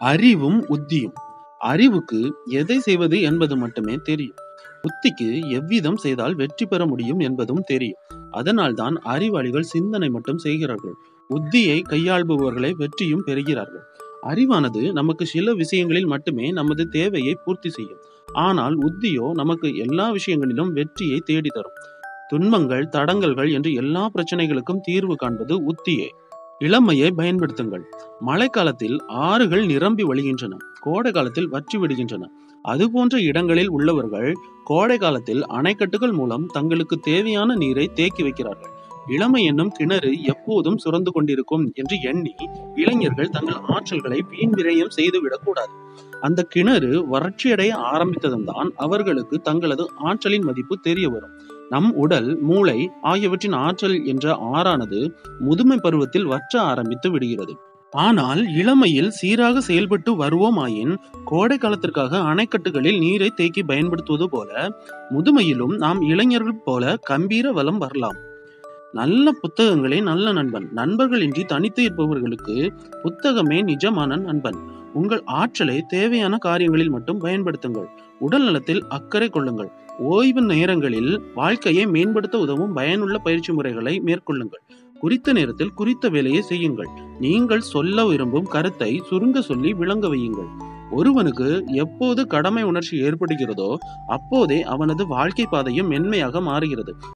அறிவும் உத்தியும் அறிவுக்கு எதை செய்வது என்பது மட்டுமே தெரியும் உத்திக்கு எவ்விதம் செய்தால் வெற்றி பெற முடியும் என்பதும் தெரியும் அதனால்தான் அறிவாளிகள் சிந்தனை மட்டும் செய்கிறார்கள் உத்தியை கையாள்பவர்களே வெற்றியும் பெறுகிறார்கள் அறிவானது நமக்கு சில விஷயங்களில் மட்டுமே நமது தேவையை பூர்த்தி செய்யும் ஆனால் உத்தியோ நமக்கு எல்லா விஷயங்களிலும் வெற்றியை தேடி தரும் துன்பங்கள் தடங்கல்கள் என்று எல்லா பிரச்சனைகளுக்கும் தீர்வு காண்பது உத்தியே இளமையை பயன்படுத்துங்கள் மழைக்காலத்தில் ஆறுகள் நிரம்பி வழிகின்றன கோடை காலத்தில் வற்றி விடுகின்றன அதுபோன்ற இடங்களில் உள்ளவர்கள் கோடை காலத்தில் அணைக்கட்டுகள் மூலம் தங்களுக்கு தேவையான நீரை தேக்கி வைக்கிறார்கள் இளமை என்னும் கிணறு எப்போதும் சுரந்து கொண்டிருக்கும் என்று எண்ணி இளைஞர்கள் தங்கள் ஆற்றல்களை வீண் விரயம் செய்துவிடக் கூடாது அந்த கிணறு வறட்சியடைய ஆரம்பித்ததும் தான் அவர்களுக்கு தங்களது ஆற்றலின் மதிப்பு தெரிய வரும் நம் உடல் மூளை ஆகியவற்றின் ஆற்றல் என்ற ஆறானது முதுமை பருவத்தில் வற்ற ஆரம்பித்து விடுகிறது ஆனால் இளமையில் சீராக செயல்பட்டு வருவோமாயின் கோடை காலத்திற்காக அணைக்கட்டுகளில் நீரை தேக்கி பயன்படுத்துவது போல முதுமையிலும் நாம் இளைஞர்கள் போல கம்பீர வலம் வரலாம் நல்ல புத்தகங்களே நல்ல நண்பன் நண்பர்கள் இன்றி தனித்து இருப்பவர்களுக்கு புத்தகமே நிஜமான நண்பன் உங்கள் ஆற்றலை தேவையான காரியங்களில் மட்டும் பயன்படுத்துங்கள் உடல் நலத்தில் அக்கறை கொள்ளுங்கள் ஓய்வு நேரங்களில் வாழ்க்கையை மேம்படுத்த உதவும் பயனுள்ள பயிற்சி முறைகளை மேற்கொள்ளுங்கள் குறித்த நேரத்தில் குறித்த வேலையை செய்யுங்கள் நீங்கள் சொல்ல விரும்பும் கருத்தை சுருங்க சொல்லி விளங்க வையுங்கள் ஒருவனுக்கு எப்போது கடமை உணர்ச்சி ஏற்படுகிறதோ அப்போதே அவனது வாழ்க்கை பாதையும் மென்மையாக மாறுகிறது